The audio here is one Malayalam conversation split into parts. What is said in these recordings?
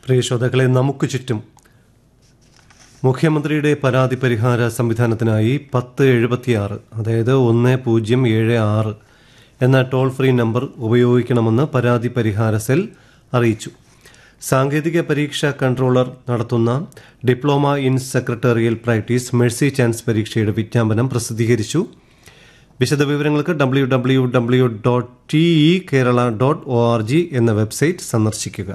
പ്രിയ ശ്രോതാക്കളെ നമുക്ക് ചുറ്റും മുഖ്യമന്ത്രിയുടെ പരാതി പരിഹാര സംവിധാനത്തിനായി പത്ത് എഴുപത്തിയാറ് അതായത് ഒന്ന് പൂജ്യം ഏഴ് ആറ് എന്ന ടോൾ ഫ്രീ നമ്പർ ഉപയോഗിക്കണമെന്ന് പരാതി പരിഹാര സെൽ അറിയിച്ചു സാങ്കേതിക പരീക്ഷാ കൺട്രോളർ നടത്തുന്ന diploma in secretarial practice mercy chance പരീക്ഷയുടെ വിജ്ഞാപനം പ്രസിദ്ധീകരിച്ചു വിശദവിവരങ്ങൾക്ക് W W W dot T E Kerala dot O R G എന്ന വെബ്സൈറ്റ് സന്ദർശിക്കുക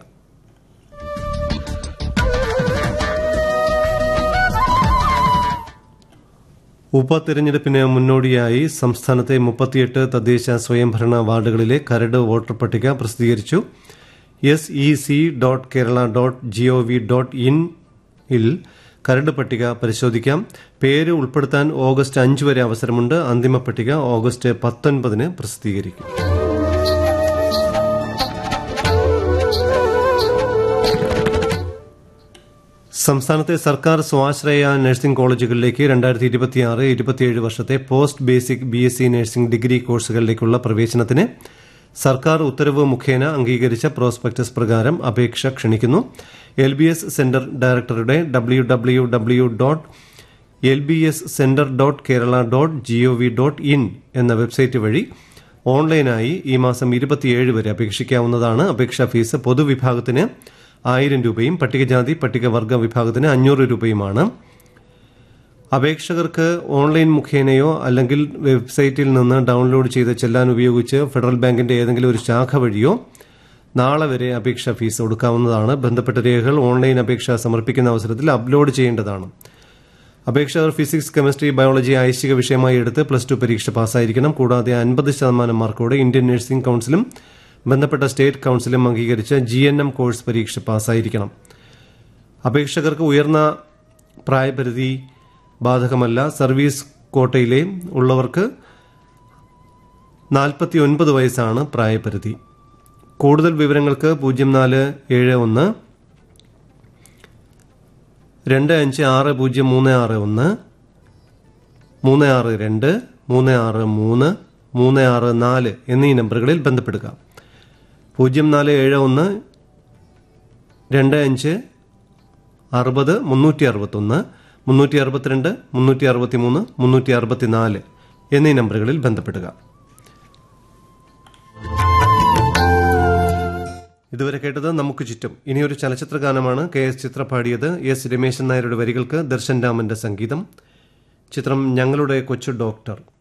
ഉപതെരഞ്ഞെടുപ്പിന് മുന്നോടിയായി സംസ്ഥാനത്തെ മുപ്പത്തിയെട്ട് തദ്ദേശ സ്വയംഭരണ വാർഡുകളിലെ കരട് വോട്ടർ പട്ടിക പ്രസിദ്ധീകരിച്ചു S E C dot Kerala dot G O V dot in ഇൽ കരട് പട്ടിക പരിശോധിക്കാം പേര് ഉൾപ്പെടുത്താൻ ഓഗസ്റ്റ് അഞ്ച് വരെ അവസരമുണ്ട് അന്തിമ പട്ടിക ഓഗസ്റ്റ് പത്തൊൻപതിന് പ്രസിദ്ധീകരിക്കും സംസ്ഥാനത്തെ സർക്കാർ സ്വാശ്രയ നഴ്സിംഗ് കോളേജുകളിലേക്ക് രണ്ടായിരത്തി ഇരുപത്തിയാറ് ഇരുപത്തിയേഴ് വർഷത്തെ post basic B S C nursing degree കോഴ്സുകളിലേക്കുള്ള പ്രവേശനത്തിന് സർക്കാർ ഉത്തരവ് മുഖേന അംഗീകരിച്ച പ്രോസ്പെക്ടസ് പ്രകാരം അപേക്ഷ ക്ഷണിക്കുന്നു എൽ ബി എസ് സെന്റർ ഡയറക്ടറുടെ W W W dot L B S centre dot Kerala dot G O V dot in എന്ന വെബ്സൈറ്റ് വഴി ഓൺലൈനായി ഈ മാസം ഇരുപത്തിയേഴ് വരെ അപേക്ഷിക്കാവുന്നതാണ് അപേക്ഷാ ഫീസ് പൊതുവിഭാഗത്തിന് ആയിരം രൂപയും പട്ടികജാതി പട്ടികവർഗ വിഭാഗത്തിന് അഞ്ഞൂറ് രൂപയുമാണ് അപേക്ഷകർക്ക് ഓൺലൈൻ മുഖേനയോ അല്ലെങ്കിൽ വെബ്സൈറ്റിൽ നിന്ന് ഡൗൺലോഡ് ചെയ്ത് ചെല്ലാൻ ഉപയോഗിച്ച് ഫെഡറൽ ബാങ്കിന്റെ ഏതെങ്കിലും ഒരു ശാഖ വഴിയോ നാളെ വരെ അപേക്ഷാ ഫീസ് ഒടുക്കാവുന്നതാണ് ബന്ധപ്പെട്ട രേഖകൾ ഓൺലൈൻ അപേക്ഷ സമർപ്പിക്കുന്ന അവസരത്തിൽ അപ്ലോഡ് ചെയ്യേണ്ടതാണ് അപേക്ഷകർ ഫിസിക്സ് കെമിസ്ട്രി ബയോളജി ഐച്ഛിക വിഷയമായി എടുത്ത് പ്ലസ് ടു പരീക്ഷ പാസ്സായിരിക്കണം കൂടാതെ അൻപത് ശതമാനം മാർക്കോടെ ഇന്ത്യൻ നഴ്സിംഗ് കൌൺസിലും ബന്ധപ്പെട്ട സ്റ്റേറ്റ് കൌൺസിലും അംഗീകരിച്ച ജി എൻ എം കോഴ്സ് പരീക്ഷ പാസ്സായിരിക്കണം അപേക്ഷകർക്ക് ഉയർന്ന പ്രായപരിധി ബാധകമല്ല സർവീസ് കോട്ടയിലെ ഉള്ളവർക്ക് നാൽപ്പത്തി ഒൻപത് വയസ്സാണ് പ്രായപരിധി കൂടുതൽ വിവരങ്ങൾക്ക് പൂജ്യം നാല് ഏഴ് ഒന്ന് രണ്ട് അഞ്ച് ആറ് പൂജ്യം മൂന്ന് ആറ് ഒന്ന് മൂന്ന് ആറ് രണ്ട് മൂന്ന് ആറ് മൂന്ന് മൂന്ന് ആറ് നാല് എന്നീ നമ്പറുകളിൽ ബന്ധപ്പെടുക പൂജ്യം നാല് ഏഴ് ഒന്ന് രണ്ട് അഞ്ച് അറുപത് മുന്നൂറ്റി അറുപത്തൊന്ന് മുന്നൂറ്റി അറുപത്തിരണ്ട് മുന്നൂറ്റി അറുപത്തി മൂന്ന് മുന്നൂറ്റി അറുപത്തി നാല് എന്നീ നമ്പറുകളിൽ ബന്ധപ്പെടുക ഇതുവരെ കേട്ടത് നമുക്ക് ചുറ്റും ഇനിയൊരു ചലച്ചിത്ര ഗാനമാണ് കെ എസ് ചിത്ര പാടിയത് എസ് രമേശൻ നായരുടെ വരികൾക്ക് ദർശൻ രാമന്റെ സംഗീതം ചിത്രം ഞങ്ങളുടെ കൊച്ചു ഡോക്ടർ